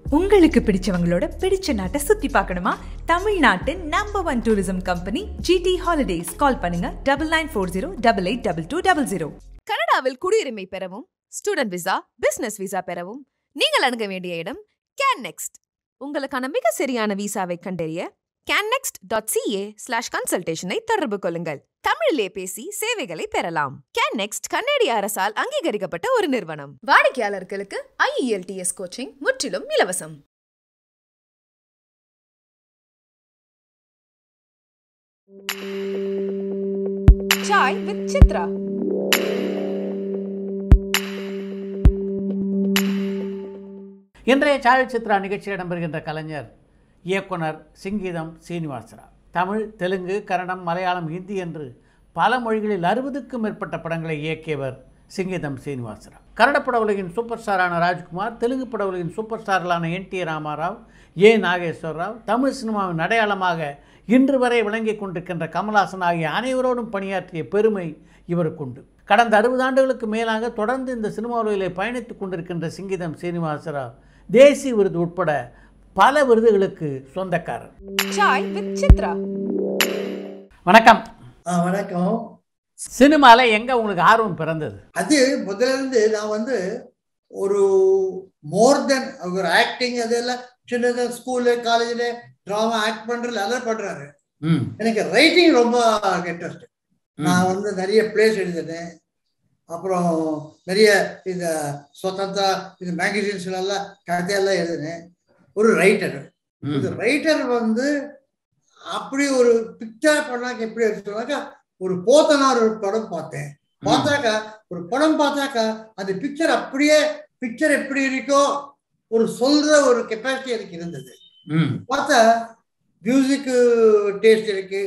உங்களுக்கு பிடிச்சவங்களோட பிடிச்ச நாட்டை சுத்தி பார்க்கணுமா தமிழ்நாட்டின் number one tourism company GT holidays call பண்ணுங்க double nine four zero double eight double two double zero கனடாவில் குடியுரிமை பெறவும் ஸ்டூடெண்ட் விசா பிசினஸ் விசா பெறவும் நீங்கள் அணுக வேண்டிய இடம் கேன் நெக்ஸ்ட் உங்களுக்கான மிக சரியான விசாவை கண்டறிய கேன்னெக்ஸ்ட் டாட் சிஏ ஸ்லாஷ் கன்சல்டேஷனை தொடர்பு கொள்ளுங்கள் தமிழிலே பேசி சேவைகளை பெறலாம் கேன் நெக்ஸ்ட் கன்னடிய அரசால் அங்கீகரிக்கப்பட்ட ஒரு நிறுவனம் வாடிக்கையாளர்களுக்கு ஐஇஎல்டிஎஸ் கோச்சிங் முற்றிலும் இலவசம் சாய் வித் சித்ரா இன்றைய சாயச்சித்ரா நிகழ்ச்சியில் இடம்பெறுகின்ற கலைஞர் இயக்குனர் சிங்கீதம் சீனிவாசராவ் தமிழ் தெலுங்கு கன்னடம் மலையாளம் ஹிந்தி என்று பல மொழிகளில் அறுபதுக்கும் மேற்பட்ட படங்களை இயக்கியவர் சிங்கீதம் சீனிவாசராவ் கன்னட பட உலகின் சூப்பர் ஸ்டாரான ராஜ்குமார் தெலுங்கு பட உலகின் சூப்பர் ஸ்டார்களான N T Ramarao A Nageswara Rao Tamil சினிமாவின் அடையாளமாக இன்று வரை விளங்கிக் கொண்டிருக்கின்ற கமல்ஹாசன் ஆகிய அனைவரோடும் பணியாற்றிய பெருமை இவருக்குண்டு கடந்த அறுபது ஆண்டுகளுக்கு மேலாக தொடர்ந்து இந்த சினிமா உலகிலே பயணித்துக் கொண்டிருக்கின்ற சிங்கீதம் சீனிவாசராவ் தேசிய விருது உட்பட பல விருதுகளுக்கு சொந்தக்காரர் சாய் வித் சித்ரா வணக்கம் ஆ வணக்கம் சினிமாவில் எங்கே உங்களுக்கு ஆர்வம் பிறந்தது அது முதல்ல இருந்து நான் வந்து ஒரு மோர் தென் ஒரு ஆக்டிங் அதெல்லாம் சின்னதாக ஸ்கூலு காலேஜில் ட்ராமா ஆக்ட் பண்ணுறது அதெல்லாம் பண்ணுறாரு ம் எனக்கு ரைட்டிங் ரொம்ப இன்ட்ரெஸ்ட் நான் வந்து நிறைய பிளேஸ் எழுதினேன் அப்புறம் நிறைய இந்த சுதந்திரா இந்த மேகசின்ஸ்ல எல்லாம் கதையெல்லாம் எழுதினேன் ஒரு ரைட்டர் இந்த ரைட்டர் வந்து அப்படி ஒரு பிக்சர் பண்ணாக்க எப்படி எடுத்துனாக்கா ஒரு போத்தனார் ஒரு படம் பார்த்தேன் பார்த்தாக்கா ஒரு படம் பார்த்தாக்கா அந்த பிக்சர் அப்படியே பிக்சர் எப்படி இருக்கோ ஒரு சொல்ற ஒரு கெப்பாசிட்டி எனக்கு இருந்தது ம் பார்த்தா மியூசிக்கு டேஸ்ட் இருக்கு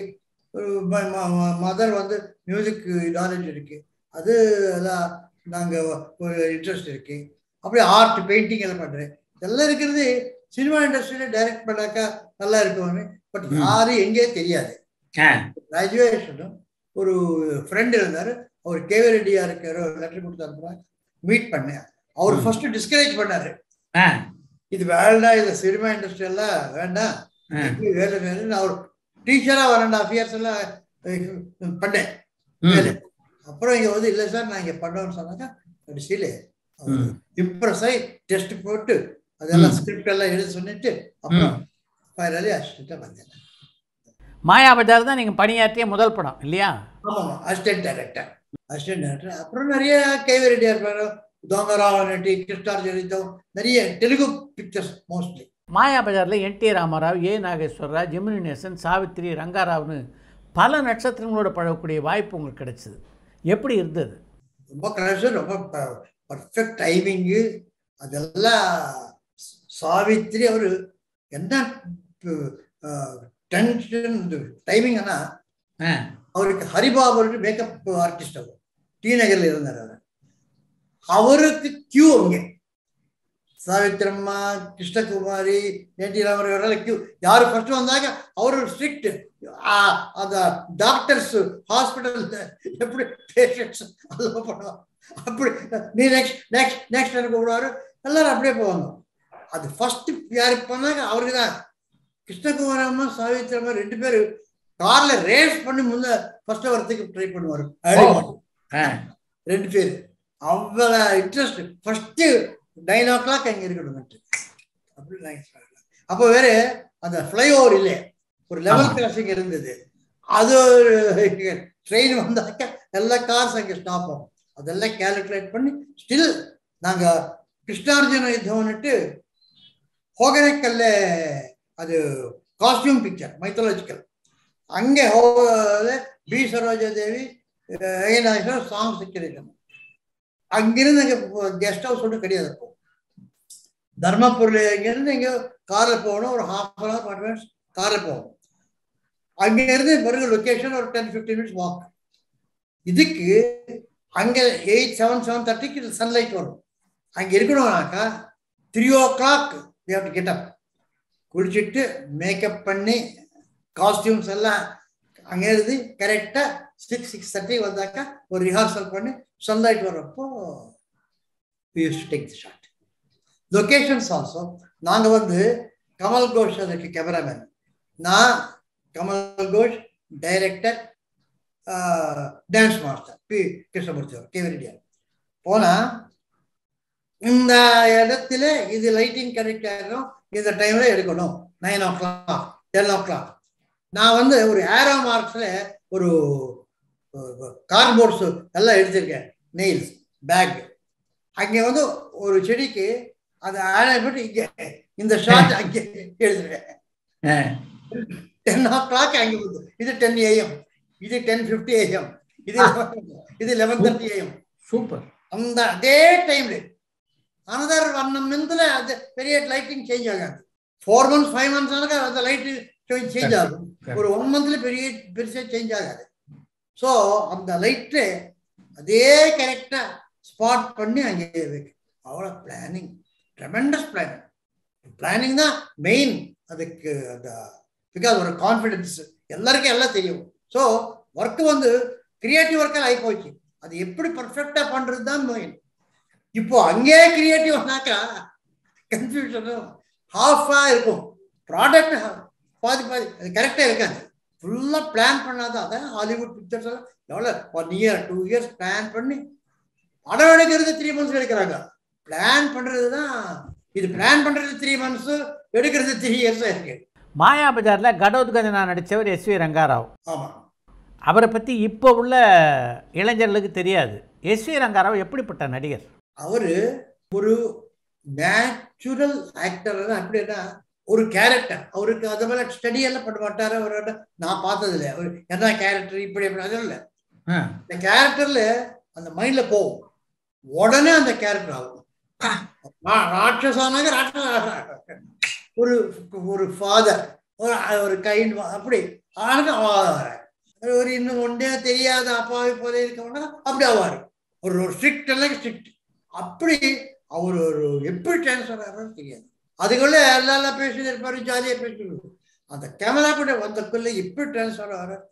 மதர் வந்து மியூசிக் நாலேஜ் இருக்கு அது எல்லாம் நாங்கள் ஒரு இன்ட்ரெஸ்ட் இருக்கு அப்படியே ஆர்ட் பெயிண்டிங் எல்லாம் பண்ணுறேன் இதெல்லாம் இருக்கிறது சினிமா இண்டஸ்ட்ரியில டைரக்ட் பண்ணாக்கா நல்லா இருக்கும்னு பட் ம். யாரும் எங்கே தெரியாது ஆ கிராஜுவேஷனும் ஒரு ஃப்ரெண்ட் இருந்தார் அவர் கேவி ரெட்டியா இருக்காரு ஒரு லெட்டர் கொடுத்து அனுப்புறாங்க மீட் பண்ணேன் அவர் ம். ஃபர்ஸ்ட் டிஸ்கரேஜ் பண்ணாரு ஆ இது வேண்டாம் இது சினிமா இண்டஸ்ட்ரி எல்லாம் வேண்டாம் ஆ. எப்படி வேலை வேலை நான் ஒரு டீச்சரா ஒன் அண்ட் ஹாஃப் இயர்ஸ் எல்லாம் அஹ், பண்ணேன் ம். வேலை அப்புறம் இங்க வந்து இல்லை சார் நான் இங்க பண்ணோம்னு சொன்னாக்கா கடைசியில ம். இம்ப்ரெஸ் ஆகி டெஸ்ட் போட்டு அதெல்லாம் ம். ஸ்கிரிப்ட் எல்லாம் எழுத சொல்லிட்டு அப்புறம் ஃபைனலி அசிஸ்டண்டா வந்தேன் மாயாபஜார் தான் நீங்கள் பணியாற்றிய முதல் படம் இல்லையா ஆமாம் அசிஸ்டன்ட் டைரக்டர் அசிஸ்டன்ட் டைரக்டர் அப்புறம் நிறைய கேவி ரெட்டியா இருப்பாரு தோங்கராவ நட்டி கிருஷ்ணார்ஜனிதம் நிறைய தெலுங்கு பிக்சர்ஸ் மோஸ்ட்லி மாயாபஜாரில் N T Ramarao A Nageswararao Gemini நேசன் சாவித்திரி ரங்காராவ்னு பல நட்சத்திரங்களோட பழகக்கூடிய வாய்ப்பு உங்களுக்கு கிடைச்சது எப்படி இருந்தது ரொம்ப கனெக்ஷன் ரொம்ப பர்ஃபெக்ட் டைமிங்கு அதெல்லாம் சாவித்திரி அவர் என்ன டென்ஷன் டைமிங் ஆனால் ஆ அவருக்கு ஹரிபாபு மேக்கப் ஆர்டிஸ்ட் அவர் டி நகர்ல இருந்தார் அவர் அவருக்கு கியூ அங்கே சாவித்திரம்மா Krishnakumari N T Ramarao queue யாரு ஃபர்ஸ்ட் வந்தாங்க அவர் ஸ்ட்ரிக்ட் அந்த டாக்டர்ஸ் ஹாஸ்பிட்டல் எப்படி பேஷண்ட்ஸ் அதெல்லாம் பண்ணுவாங்க அப்படி நீ நெக்ஸ்ட் நெக்ஸ்ட் நெக்ஸ்ட் எனக்கு கூப்பிடுவாரு எல்லாரும் அப்படியே போவாங்க அது ஃபர்ஸ்ட் யாரு பண்ணாங்க அவருக்கு தான் கிருஷ்ணகுமாரம்மா சாவித்திரம்மா ரெண்டு பேரும் கார்ல ரேஸ் பண்ணி முன்ன ஃபர்ஸ்ட் வரத்துக்கு ட்ரை பண்ணுவாரு early morning. ஆ ரெண்டு பேர் அவ்வளோ interest first nine o'clock அங்கே இருக்கணும் அப்படி நான் சொல்லல. அப்போ வேற அந்த ஃப்ளைஓவர் இல்லை ஒரு லெவல் ஆமா. கிராசிங் இருந்தது அது ஒரு ட்ரெயின் வந்தாக்க எல்லா கார்ஸ் அங்கே ஸ்டாப் ஆகும் அதெல்லாம் கேல்குலேட் பண்ணி ஸ்டில் நாங்கள் கிருஷ்ணார்ஜுன யுத்தம்னுட்டு ஹோகனக்கல்ல அது காஸ்டியூம் பிக்சர் மைத்தாலஜிக்கல் அங்கே ஹோ- பி சரோஜா தேவி ஏனாகர் சாங் சிக்கிறேன் அங்கிருந்து அங்கே கெஸ்ட் ஹவுஸ் ஒன்றும் கிடையாது அப்போ தர்மபுரில் இங்கேருந்து இங்கே காரில் போகணும் ஒரு half an hour forty minutes காரில் போகணும் அங்கேருந்து பிறகு லொக்கேஷன் ஒரு டென் ஃபிஃப்டீன் மினிட்ஸ் வாக் இதுக்கு அங்கே எயிட் செவன் செவன் தேர்ட்டிக்கு சன்லைட் வரும் அங்கே இருக்கணும்னாக்கா three o'clock to get up குளிச்சுட்டு மேக்கப் பண்ணி காஸ்டியூம்ஸ் எல்லாம் அங்கே இருந்து கரெக்டாக சிக்ஸ் சிக்ஸ் தேர்ட்டி வந்தாக்கா ஒரு ரிஹர்சல் பண்ணி சன்லைட் வர்றப்போ use take the shot locations also நாங்க வந்து கமல் கோஷ் அதுக்கு கேமராமேன் நான் Kamal Ghosh director dance master B Krishnamurthy அவர் கேவரெடியார் போனா இந்த இடத்துல இது லைட்டிங் கரெக்ட் ஆகும் இந்த டைம்ல எடுக்கணும் nine o'clock ten o'clock நான் வந்து ஒரு ஏரோ மார்க்ஸ்ல ஒரு கார்போர்ட்ஸ் எல்லாம் எடுத்திருக்கேன் நெயில்ஸ் பேக் அங்கே வந்து ஒரு செடிக்கு அந்த ஆழை போட்டு இங்கே இந்த ஷார்ட் அங்கே எடுத்துருக்கேன் டென் ஓ கிளாக் அங்கே வந்து இது டென் ஏஎம் இது டென் ஃபிஃப்டி ஏஎம் இது இது லெவன் தேர்ட்டி ஏஎம் சூப்பர் அந்த அதே டைம்ல அனதர் ஒன் மின்த்ல அது பெரிய லைட்டிங் சேஞ்ச் ஆகாது ஃபோர் மந்த்ஸ் ஃபைவ் மந்த்ஸ் ஆனாக்கா அந்த லைட் சேஞ்ச் ஆகும் ஒரு ஒன் மந்த்ல பெரிய பெருசாக சேஞ்ச் ஆகாது ஸோ அந்த லைட்டு அதே கரெக்டா ஸ்பாட் பண்ணி அங்கே வைக்கும் அவ்வளோ பிளானிங் ட்ரெமெண்டஸ் பிளானிங் பிளானிங் தான் மெயின் அதுக்கு அந்த பிகாஸ் ஒரு கான்ஃபிடென்ஸ் எல்லாருக்கும் எல்லாம் தெரியும் ஸோ ஒர்க் வந்து கிரியேட்டிவ் ஒர்க்காக ஆகி போச்சு அது எப்படி பர்ஃபெக்டா பண்றது தான் மெயின் இப்போ அங்கே கிரியேட்டிவ்னாக்கா கன்ஃபியூஷனும் ஹாஃபா இருக்கும் ப்ராடக்ட் பாதி பாதி அது கரெக்டாக இருக்காது ஃபுல்லாக பிளான் பண்ணாதான் அதான் ஹாலிவுட் பிக்சர்ஸ் எல்லாம் எவ்வளோ one year two years plan பண்ணி படம் எடுக்கிறது த்ரீ மந்த்ஸ் எடுக்கிறாங்க பிளான் பண்ணுறது தான் இது பிளான் பண்ணுறது த்ரீ மந்த்ஸ் எடுக்கிறது த்ரீ இயர்ஸாக இருக்கு மாயா பஜாரில் கடோத்கஜனா நடித்தவர் எஸ் வி ரங்காராவ் ஆமாம் அவரை பற்றி இப்போ உள்ள இளைஞர்களுக்கு தெரியாது எஸ் வி ரங்காராவ் எப்படிப்பட்ட நடிகர் அவரு ஒரு நேச்சுரல் ஆக்டர் அப்படின்னா ஒரு கேரக்டர் அவருக்கு அது மேல ஸ்டடி எல்லாம் பண்ண மாட்டாரு அவரோட நான் பார்த்தது இல்லை அவர் என்ன கேரக்டர் இப்படி அப்படி அதுவும் இல்லை இந்த கேரக்டர்ல அந்த மைண்ட்ல போகும் உடனே அந்த கேரக்டர் ஆகும் ரா- ராட்சசானாக ராட்சச ஒரு ஒரு ஃபாதர் ஒரு ஒரு கைண்ட் அப்படி ஆனாக்க ஆவாரு. ஒரு இன்னும் ஒன்றே தெரியாத அப்பாவை போல இருக்கவனா அப்படி ஆவாரு ஒரு ஒரு ஸ்ட்ரிக்ட் எல்லாம் ஸ்ட்ரிக்ட் அப்படி அவர் ஒரு எப்படி டிரான்ஸ்ஃபர் ஆகிறான்னு தெரியாது அதுக்குள்ள எல்லாம் எல்லாம் பேசிட்டு இருப்பாரு ஜாலியாக பேசிட்டு அந்த கேமரா கூட வந்தக்குள்ள எப்படி டிரான்ஸ்ஃபர் ஆகிறாரு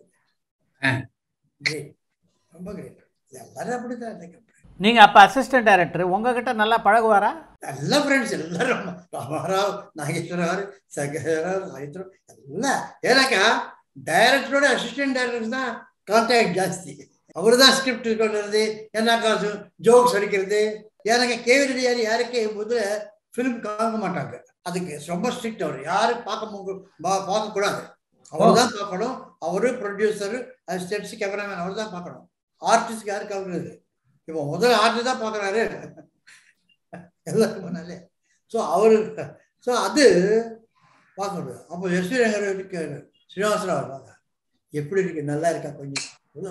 கிரேட் ரொம்ப கிரேட் எல்லாரும் அப்படிதான் எனக்கு நீங்கள் அப்போ அசிஸ்டன்ட் டைரக்டர் உங்ககிட்ட நல்லா பழகுவாரா நல்ல ஃப்ரெண்ட்ஸ் எல்லாரும் ராமாராவ் நாகேஸ்வரராவ் சகராவ் சாயித்ரம் எல்லாம் ஏன்னாக்கா டைரக்டரோட அசிஸ்டன்ட் டைரக்டர் தான் கான்டாக்ட் ஜாஸ்தி அவர் தான் ஸ்கிரிப்ட் கொண்டுறது என்ன காசு ஜோக்ஸ் அடிக்கிறது எனக்கு கேவிரெடி யார் யாருக்கு முதல்ல ஃபிலிம் காக்க மாட்டாங்க அதுக்கு ரொம்ப ஸ்ட்ரிக்ட் அவர் யாரும் பார்க்க மு- பா- பார்க்கக்கூடாது அவர் தான் பார்க்கணும் அவரு ப்ரொடியூசரு அசிஸ்டன்ஸ் கேமராமேன் அவர் தான் பார்க்கணும் ஆர்டிஸ்ட் யாருக்கு அவரு இப்போ முதல்ல ஆர்டிஸ்ட் தான் பார்க்குறாரு எல்லாருக்கும் முன்னாலே ஸோ அவரு ஸோ அது பார்க்கறது அப்போ எஸ்வி ரங்கர் இருக்காரு ஸ்ரீனிவாசராவ் பார்க்க எப்படி இருக்கு நல்லா இருக்கா கொஞ்சம்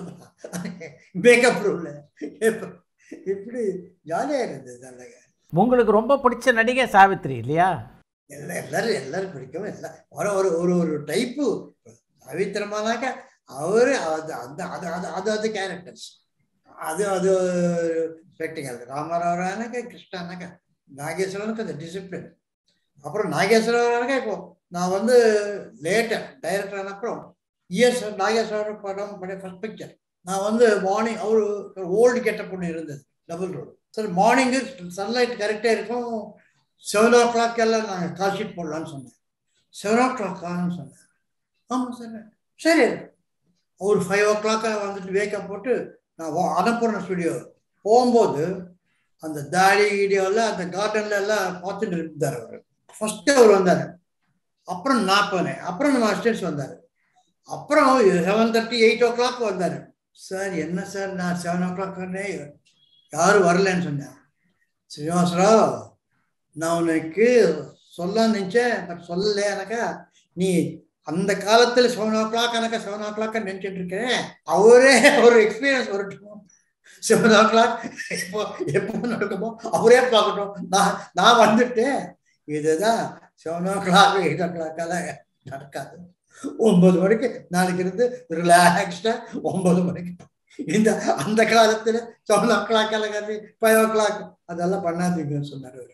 மேக்கப் ரூம்ல இப்படி ஜாலியாக இருந்தது நல்லங்க உங்களுக்கு ரொம்ப பிடிச்ச நடிகை சாவித்ரி இல்லையா எல்லா எல்லாரும் எல்லாரும் பிடிக்கும் எல்லாம் ஒரு ஒரு ஒரு ஒரு டைப்பு பவித்திரமானாக்க அவரு அது அந்த அது அது அது அது கேரக்டர்ஸ் அது அது ஸ்பெக்டிகல் ராமராவரானாக்க கிருஷ்ணானாக்க நாகேஸ்வரனுக்கு அந்த டிசிப்ளின் அப்புறம் நாகேஸ்வரனாக்க இப்போ நான் வந்து லேட்டர் டைரக்டர் ஆனப்புறம் இஎஸ் நாகேஸ்வரர் படம் படைய ஃபர்ஸ்ட் பிக்சர் நான் வந்து மார்னிங் அவரு ஓல்டு கெட்டப் ஒன்று இருந்தது டபுள் ரோடு சரி மார்னிங்கு சன்லைட் கரெக்டாக இருக்கும் செவன் ஓ கிளாக் எல்லாம் நாங்கள் கால் ஷீட் போடலான்னு சொன்னேன் செவன் ஓ கிளாக் ஆன்னு சொன்னேன் ஆமாம் சார் சரி ஒரு ஃபைவ் ஓ கிளாக்காக வந்துட்டு வேக்கப் போட்டு நான் வா- அன்னபூர்ணா ஸ்டுடியோ போகும்போது அந்த தாடி வீடியோவில் அந்த கார்டன்ல எல்லாம் பார்த்துட்டு இருந்தார் அவர் ஃபர்ஸ்ட் அவர் வந்தார் அப்புறம் நான் போனேன் அப்புறம் நம்ம அசிஸ்டன்ஸ் வந்தார் அப்புறம் seven thirty eight o'clock வந்தார் சார் என்ன சார் நான் செவன் ஓ கிளாக் வந்தேன் யாரும் வரலன்னு சொன்னேன் ஸ்ரீனிவாசராவ் நான் உனக்கு சொல்ல நினைச்சேன் பட் சொல்லலை எனக்கா நீ அந்த காலத்துல செவன் ஓ கிளாக் எனக்கு செவன் ஓ கிளாக் நினைச்சிட்டு இருக்கேன் அவரே ஒரு எக்ஸ்பீரியன்ஸ் வரட்டும் செவன் ஓ கிளாக் எப்போ எப்போ நடக்குமோ அவரே பார்க்கட்டும் நான் நான் வந்துட்டேன் இதுதான் செவன் ஓ கிளாக் எயிட் ஓ கிளாக்கெல்லாம் நடக்காது ஒன்பது மணிக்கு நாளைக்கு இருந்து ரிலாக்ஸ்டா ஒன்பது மணிக்கு இந்த அந்த காலத்துல செவன் ஓ கிளாக் எல்லாம் ஃபைவ் ஓ கிளாக் அதெல்லாம் பண்ணாதீங்கன்னு சொன்னார் அவரு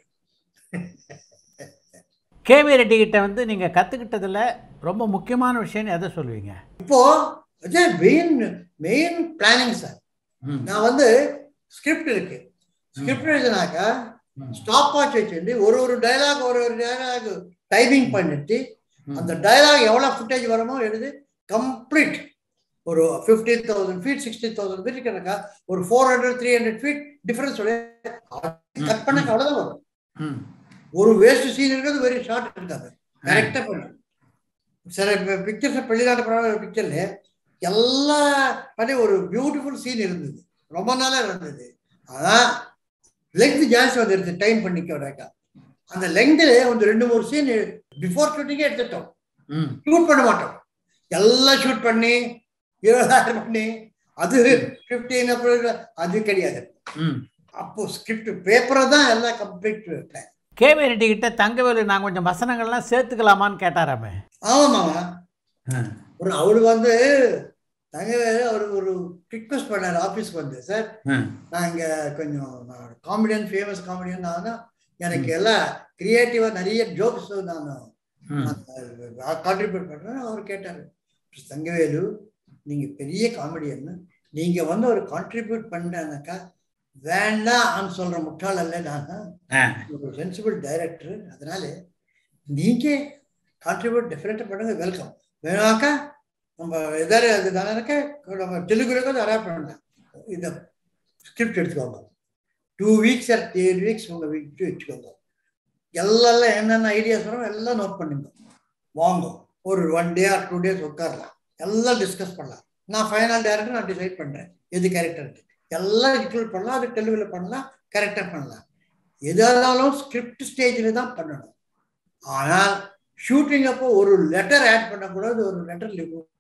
கேவி ரெட்டி கிட்ட வந்து நீங்கள் கற்றுக்கிட்டதில் ரொம்ப முக்கியமான விஷயம்னு எதை சொல்லுவீங்க இப்போ அதான் மெயின் மெயின் பிளானிங் சார் நான் வந்து ஸ்கிரிப்ட் இருக்கு ஸ்கிரிப்ட் எழுதினாக்கா ஸ்டாப் வாட்ச் வச்சுட்டு ஒரு ஒரு டயலாக் ஒரு ஒரு டயலாக் டைமிங் பண்ணிட்டு அந்த டயலாக் எவ்வளோ ஃபுட்டேஜ் வருமோ எழுதி கம்ப்ளீட் ஒரு fifteen thousand feet sixteen thousand feet கணக்கா ஒரு four hundred three hundred feet difference cut பண்ண அவ்வளோதான் வரும் ம் ஒரு வேஸ்ட் சீன் இருக்கிறது வெரி ஷார்ட் இருக்காது கரெக்டாக பண்ணும் சில பிக்சர்ஸ் வெளிநாட்டு படம் ஒரு பிக்சர்ல எல்லா பண்ணி ஒரு பியூட்டிஃபுல் சீன் இருந்தது ரொம்ப நாளா இருந்தது ஆனால் லெங்க் ஜாஸ்தி வந்துருது டைம் பண்ணிக்கோடாக்கா அந்த லெங்க்ல ಒಂದು ரெண்டு மூணு சீன் பிஃபோர் ஷூட்டிங்கே எடுத்துட்டோம் ம் ஷூட் பண்ண மாட்டோம் எல்லாம் ஷூட் பண்ணி இருபதாயிரம் பண்ணி அது ஃபிஃப்டீன் அப்புறம் அது கிடையாது ம் அப்போ ஸ்கிரிப்ட் பேப்பரை தான் எல்லாம் கம்ப்ளீட் பிளான் கேவி ரெட்டி கிட்ட தங்கவேலு நான் கொஞ்சம் வசனங்கள்லாம் சேர்த்துக்கலாமான்னு கேட்டாராமே ஆமாம்மா ஒரு அவரு வந்து தங்கவேலு அவர் ஒரு ரிக்வஸ்ட் பண்ணார் ஆஃபீஸ்க்கு வந்து சார் நான் இங்கே கொஞ்சம் நான் காமெடியன் ஃபேமஸ் காமெடியன் நான் எனக்கு எல்லாம் கிரியேட்டிவாக நிறைய ஜோக்ஸ் நான் கான்ட்ரிபியூட் பண்ணுறேன் அவர் கேட்டார் தங்கவேலு நீங்கள் பெரிய காமெடியன் நீங்கள் வந்து ஒரு கான்ட்ரிபியூட் பண்ணுறேன்னாக்கா வேண்டாம்னு சொல்கிற முட்டாள் அல்ல நான் ஒரு சென்சிபிள் டைரக்டர் அதனால நீங்கள் கான்ட்ரிபியூட் டெஃபினட்டாக பண்ணுங்க வெல்கம் வேணாக்கா நம்ம எதாவது அது தானே நம்ம தெலுங்குல நிறையா பண்ணலாம் இந்த ஸ்கிரிப்ட் எடுத்துக்கோங்க two weeks or three weeks உங்கள் வீட்டு வச்சுக்கோங்க எல்லாம் என்னென்ன ஐடியாஸ் வரும் எல்லாம் நோட் பண்ணுங்க வாங்க ஒரு one day or two days உட்காரலாம் எல்லாம் டிஸ்கஸ் பண்ணலாம் நான் ஃபைனல் டேரக்டர் நான் டிசைட் பண்ணுறேன் எது கேரக்டர் எல்லாம் இன்க்ளூட் பண்ணலாம் அது தெலுங்குல பண்ணலாம் கரெக்டாக பண்ணலாம் எதாலும் ஸ்கிரிப்ட் ஸ்டேஜில் தான் பண்ணணும் ஆனால் ஷூட்டிங் அப்போ ஒரு லெட்டர் ஆட் பண்ணக்கூடாது ஒரு லெட்டர்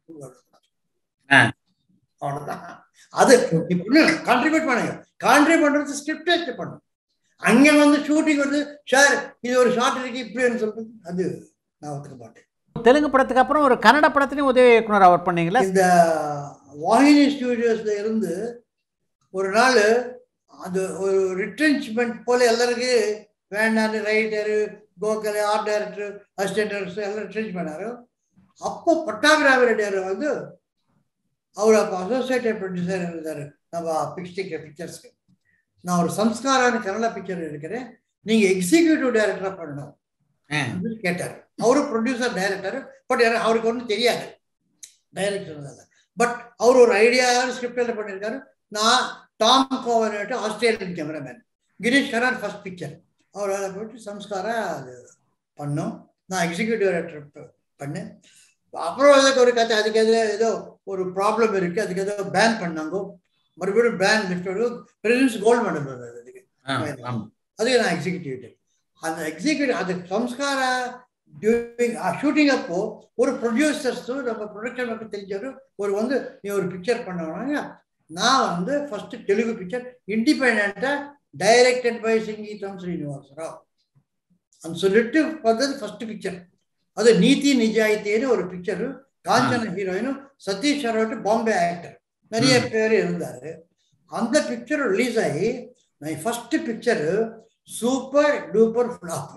அவ்வளோதான் அது கான்ட்ரிபியூட் பண்ணுங்க கான்ட்ரிபியூட் பண்ணுறது ஸ்கிரிப்ட் வச்சு பண்ணும் அங்கே வந்து ஷூட்டிங் வந்து சார் இது ஒரு ஷார்ட் இருக்கு இப்படின்னு சொல்றது அது நான் ஒத்துக்க மாட்டேன் தெலுங்கு படத்துக்கு அப்புறம் ஒரு கன்னட படத்துலையும் உதவி இயக்குனர் அவர் பண்ணீங்களா இந்த வாகினி ஸ்டுடியோஸ்ல இருந்து ஒரு நாள் அது ஒரு ரிட்ரென்ச்மெண்ட் போல எல்லாருக்கும் வேண்டான்னு writer Gokhale art director assistant director எல்லாம் ரிட்ரென்ச் பண்ணாரு அப்போ பட்டாபிராம ரெட்டியார் வந்து அவர் அப்போ அசோசியேட்டட் ப்ரொடியூசர் இருந்தார் நம்ம பிக்ஸ்டிக் பிக்சர்ஸ்க்கு நான் ஒரு சம்ஸ்காரான கன்னட பிக்சர் எடுக்கிறேன் நீங்கள் எக்ஸிக்யூட்டிவ் டைரக்டராக பண்ணணும் அப்படின்னு கேட்டார் அவரு ப்ரொடியூசர் டைரக்டர் பட் அவருக்கு ஒன்றும் தெரியாது டைரக்டர் பட் அவர் ஒரு ஐடியாவான ஸ்கிரிப்டில் பண்ணியிருக்காரு நான் Tom Cowan Australian cameraman Girish கரான் ஃபர்ஸ்ட் பிக்சர் அவர் அதை போட்டு சம்ஸ்காரா அது பண்ணோம் நான் எக்ஸிக்யூட்டிவ் டைரக்டர் பண்ணேன் அப்புறம் அதுக்கு ஒரு கதை அதுக்கு எதோ ஏதோ ஒரு ப்ராப்ளம் இருக்குது அதுக்கு ஏதோ பேன் பண்ணாங்க மறுபடியும் ban lift president's gold medal வந்தது அதுக்கு அதுக்கு நான் எக்ஸிக்யூட்டிவ் அந்த எக்ஸிக்யூட்டிவ் அது சம்ஸ்காரா டியூரிங் ஷூட்டிங் அப்போ ஒரு ப்ரொடியூசர்ஸும் நம்ம ப்ரொடக்ஷன் மட்டும் தெரிஞ்சவரும் ஒரு வந்து நீ ஒரு பிக்சர் பண்ணணும்னா நான் வந்து first Telugu picture independent directed by Sangeetham Srinivasarao அந்த சொல்லிட்டு பார்த்தது ஃபர்ஸ்ட் பிக்சர் அது நீதி நிஜாயித்தின்னு ஒரு பிக்சர் காஞ்சன ஹீரோயினும் சதீஷ் சரவட்டு பாம்பே ஆக்டர் நிறைய பேர் இருந்தாரு அந்த பிக்சர் ரிலீஸ் ஆகி நான் first picture super duper flop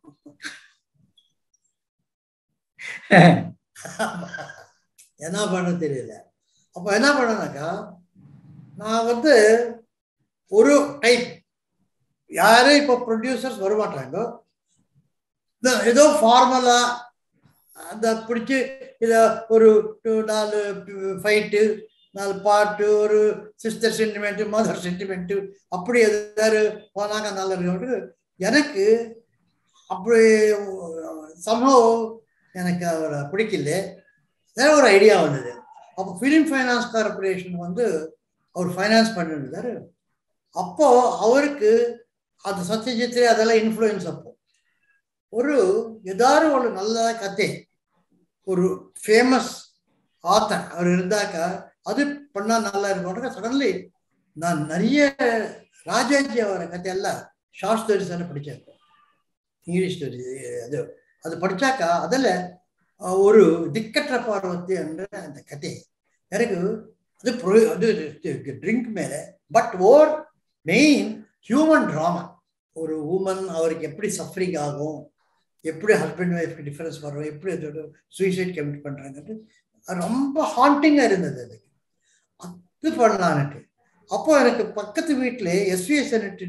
என்ன பண்ண தெரியல அப்போ என்ன பண்ணனாக்கா நான் வந்து ஒரு டைப் யாரும் இப்போ ப்ரொடியூசர்ஸ் வரமாட்டாங்க ஏதோ ஃபார்மலா அந்த பிடிச்சி இதை ஒரு நாலு ஃபைட்டு நாலு பாட்டு ஒரு சிஸ்டர் சென்டிமெண்ட்டு மதர் சென்டிமெண்ட்டு அப்படி எதாவது போனாங்க நல்லா இருக்கு எனக்கு அப்படி சம்பவம் எனக்கு அவரை பிடிக்கல வேற ஒரு ஐடியா வந்தது அப்போ ஃபிலிம் ஃபைனான்ஸ் கார்பரேஷன் வந்து அவர் ஃபைனான்ஸ் பண்ணிருந்தாரு அப்போ அவருக்கு அது சத்யஜித்ரே அதெல்லாம் இன்ஃப்ளூயன்ஸ் அப்போ ஒரு ஏதாவது ஒரு நல்ல கதை ஒரு ஃபேமஸ் ஆத்தர் அவர் இருந்தாக்கா அது பண்ணால் நல்லா இருக்கும் சடன்லி நான் நிறைய ராஜாஜி அவரை கதையெல்லாம் ஷார்ட் ஸ்டோரிஸ் தானே படித்தேன் இங்கிலீஷ் ஸ்டோரி அது அது படித்தாக்கா அதில் ஒரு திக்கற்ற பார்வத்தி என்ற அந்த கதை எனக்கு அது அது ட்ரிங்க் மேலே but or main human drama ஒரு உமன் அவருக்கு எப்படி சஃபரிங் ஆகும் எப்படி ஹஸ்பண்ட் ஒய்ஃப்க்கு டிஃபரன்ஸ் வரும் எப்படி அதோட சூசைட் கமிட் பண்ணுறாங்கன்ட்டு ரொம்ப ஹாண்டிங்காக இருந்தது அதுக்கு அது பண்ணலான்ட்டு அப்போ எனக்கு பக்கத்து வீட்டில் எஸ்விஎஸ்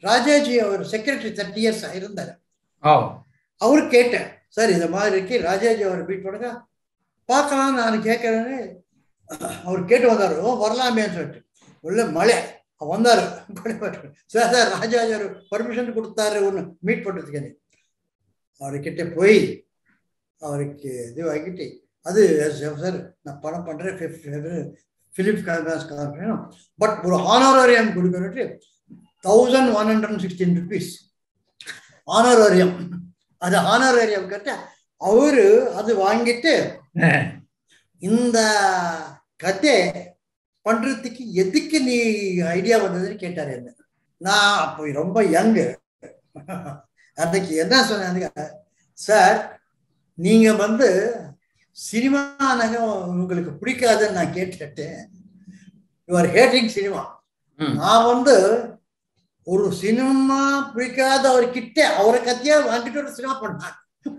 ராஜாஜி அவர் செக்ரட்டரி தேர்ட்டி இயர்ஸ் இருந்தார் ஓ அவரு கேட்டேன் சார் இது மாதிரி இருக்கு ராஜாஜி அவர் மீட் பண்ணுங்க பார்க்கலாம் நான் கேட்கறேன்னு அவர் கேட்டு வந்தார் ஓ வரலாமேன்னு சொல்லிட்டு உள்ள மழை வந்தாரு சார் சார் ராஜாஜி அவர் பர்மிஷன் கொடுத்தாரு ஒன்று மீட் பண்ணுறதுக்கு அவர்கிட்ட போய் அவருக்கு இது வாங்கிட்டு அது சார் நான் பணம் பண்ணுறேன் ஃபிலிப் காங்கிரஸ் கார்பரேஷன் பட் ஒரு ஆனோரரியம் கொடுக்கணுட்டு thousand one hundred and sixteen rupees honorarium அது ஆனோரரியம் கேட்ட அவரு அது வாங்கிட்டு இந்த கதை பண்றதுக்கு எதுக்கு நீ ஐடியா வந்ததுன்னு கேட்டாரு என்ன நான் அப்போ ரொம்ப யங்கு அன்னைக்கு என்ன சொன்னேன் சார் நீங்க வந்து சினிமா நகம் உங்களுக்கு பிடிக்காதுன்னு நான் கேட்டுட்டேன் யூ ஆர் ஹேட்டிங் சினிமா ம். நான் வந்து ஒரு சினிமா பிடிக்காத அவர் கிட்ட அவரை கத்தியா வாங்கிட்டு ஒரு சினிமா பண்ணான்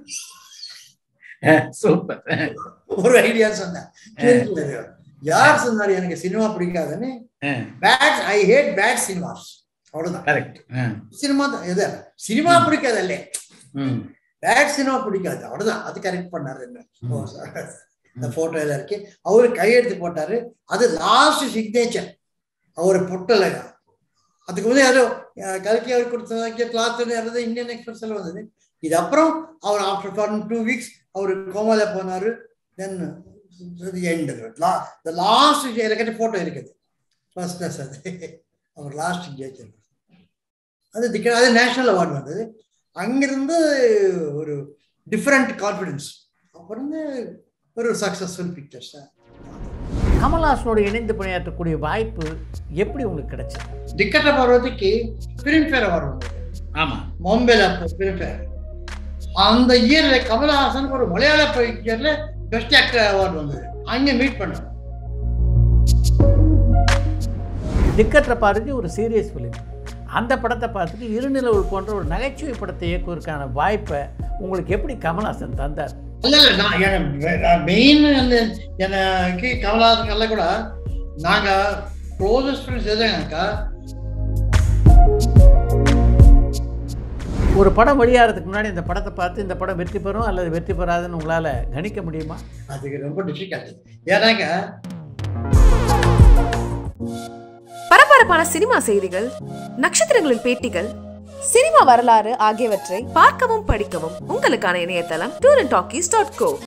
சூப்பர் ஒரு ஐடியா சொன்னேன் யார் சொன்னாரு எனக்கு சினிமா பிடிக்காதுன்னு but I hate bad cinemas அவ்வளவுதான் கரெக்ட் சினிமா தான் எது சினிமா பிடிக்காது இல்ல ம் பேட் சினிமா பிடிக்காது அவ்வளவுதான் அது கரெக்ட் பண்ணாரு என்ன ம். ஓ, சார். இந்த போட்டோ எல்லாம் இருக்கு அவரு கையெழுத்து போட்டாரு அது லாஸ்ட் சிக்னேச்சர் அவர் பொட்டல அதுக்கு வந்து யாரோ அஹ், கல்கி அவர் கொடுத்த கிளாத் இருந்தது இந்தியன் எக்ஸ்பிரஸ்ல வந்தது இது அப்புறம் அவர் ஆஃப்டர் டூ வீக்ஸ் அவர் கோமால போனாரு தென் எண்ட் த லாஸ்ட் எனக்கு போட்டோ இருக்குது ஃபர்ஸ்ட் கிளாஸ் அது அவர் லாஸ்ட் சிக்னேச்சர் அது திக்க அது நேஷனல் அவார்டு வந்தது அங்கிருந்து ஒரு டிஃப்ரெண்ட் கான்ஃபிடன்ஸ் அப்புறம் ஒரு சக்ஸஸ்ஃபுல் பிக்சர்ஸ் கமல்ஹாசனோடு இணைந்து பணியாற்றக்கூடிய வாய்ப்பு எப்படி உங்களுக்கு கிடைச்சது திக்கட்ட பார்வதிக்கு ஃபிலிம்ஃபேர் அவார்டு வந்தது ஆமாம் பாம்பேல அப்போ ஃபிலிம்ஃபேர் அந்த இயர்ல கமலஹாசன் ஒரு மலையாள பிக்சர்ல பெஸ்ட் ஆக்டர் அவார்டு வந்தது அங்கே மீட் பண்ணோம் திக்கற்ற பாரதி ஒரு சீரியஸ் ஃபிலிம் அந்த படத்தை பார்த்துட்டு இருநிலவு போன்ற ஒரு நகைச்சுவை படத்தை இயக்குவதற்கான வாய்ப்பை உங்களுக்கு எப்படி கமல்ஹாசன் தந்தார் இல்ல இல்ல நான் மெயின் எனக்கு கமலஹாசன் எல்லாம் கூட நாங்க க்ளோசஸ்ட் ஃப்ரெண்ட்ஸ் எதுனாக்கா ஒரு படம் வெளியாகிறதுக்கு முன்னாடி இந்த படத்தை பார்த்து இந்த படம் வெற்றி பெறும் அல்லது வெற்றி பெறாதுன்னு உங்களால் கணிக்க முடியுமா அதுக்கு ரொம்ப டிஃபிகல்ட் ஏன்னாக்க பரபரப்பான சினிமா செய்திகள் நட்சத்திரங்களின் பேட்டிகள் சினிமா வரலாறு ஆகியவற்றை பார்க்கவும் படிக்கவும் உங்களுக்கான இணையதளம் tour and talkies dot go